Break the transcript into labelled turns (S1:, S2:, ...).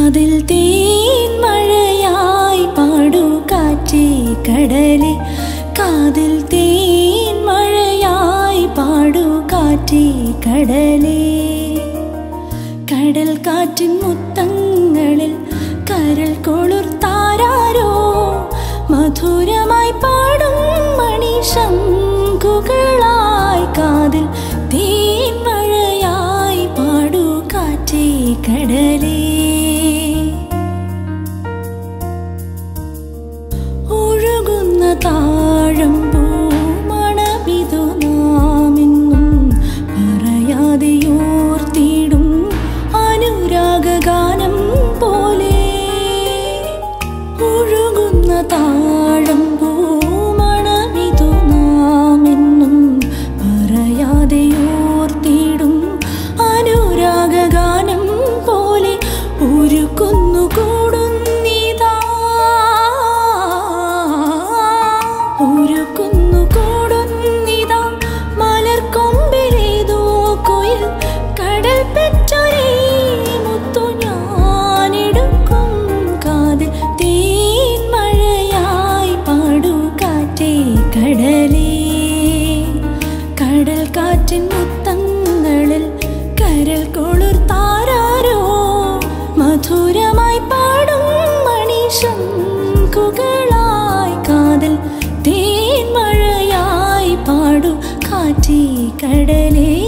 S1: കാതിൽ തേൻ മഴയായി പാടൂ കാറ്റേ കടലെ കാതിൽ തേൻ മഴയായി പാടൂ കാറ്റേ കടലേ കടൽ കാറ്റിൻ മുത്തങ്ങളിൽ കരൾ കൊളുർത്താരോ മധുരമായി പാടും മണിശങ്കുകളായി കാതിൽ തേൻ മഴയായി പാടൂ കാറ്റേ കടലേ ഒഴുകുന്ന താഴമ്പൂ മണമിതു നാമെന്നും പറയാതെയോർത്തിടും അനുരാഗഗാനം പോലെ ഒഴുകുന്ന താഴമ്പൂ മണമിതു നാമെന്നും പറയാതെയോർത്തിടും അനുരാഗഗാനം പോലെ ഒരു കുന്നുകൂടുന്നിതാ ഒരു കുന്നുകൂടുന്നിതാ മലർക്കൊമ്പിലേതോ കുയിൽ കടൽ പെറ്റൊരേ മുത്തു ഞാനെടുക്കും കാതിൽ തേൻ മഴയായി പാടൂ കാറ്റേ കടലേ കടൽ കാറ്റിൻ മുത്തങ്ങളിൽ കരൾ കൊളുർത്താരോ മധുരമായി പാടും മണിശങ്കുകളായി കാതൽ തേൻ മഴയായി പാടൂ കാറ്റേ കടലേ